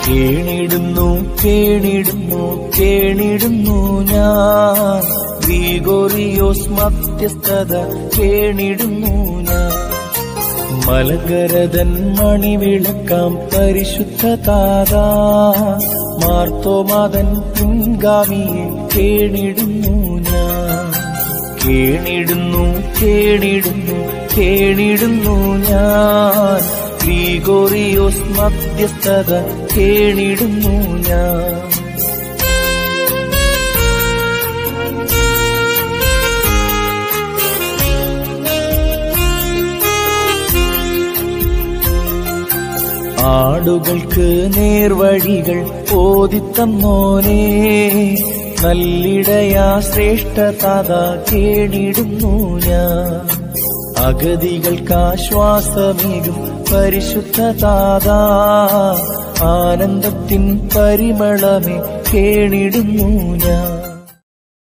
കേണിടുന്നു കേണിടുന്നു കേണിടുന്നു ഞാൻ ഗ്രീഗോറിയോസ് മധ്യസ്ഥത കേണിടുന്നു ഞാൻ മലകരതൻ മണിവിളക്കാം പരിശുദ്ധ താതാ മാർത്തോമാതൻ പിൻഗാമിയെ കേണിടുന്നു ഞാൻ കേണിടുന്നു കേണിടുന്നു കേണിടുന്നു ഞാൻ ഗ്രീഗോറിയോസ് മധ്യസ്ഥത കേണിടുന്നു ഞാൻ ആടുകൾക്ക് നേർവഴികൾ ഓതിത്തന്നോനേ നല്ലിടയാ ശ്രേഷ്ഠതാത കേണിടുന്നു ഞാൻ അഗതികൾക്കാശ്വാസമേകും പരിശുദ്ധതാതാ ആനന്ദത്തിൻ പരിമളമേ കേണിടുന്നു ഞാൻ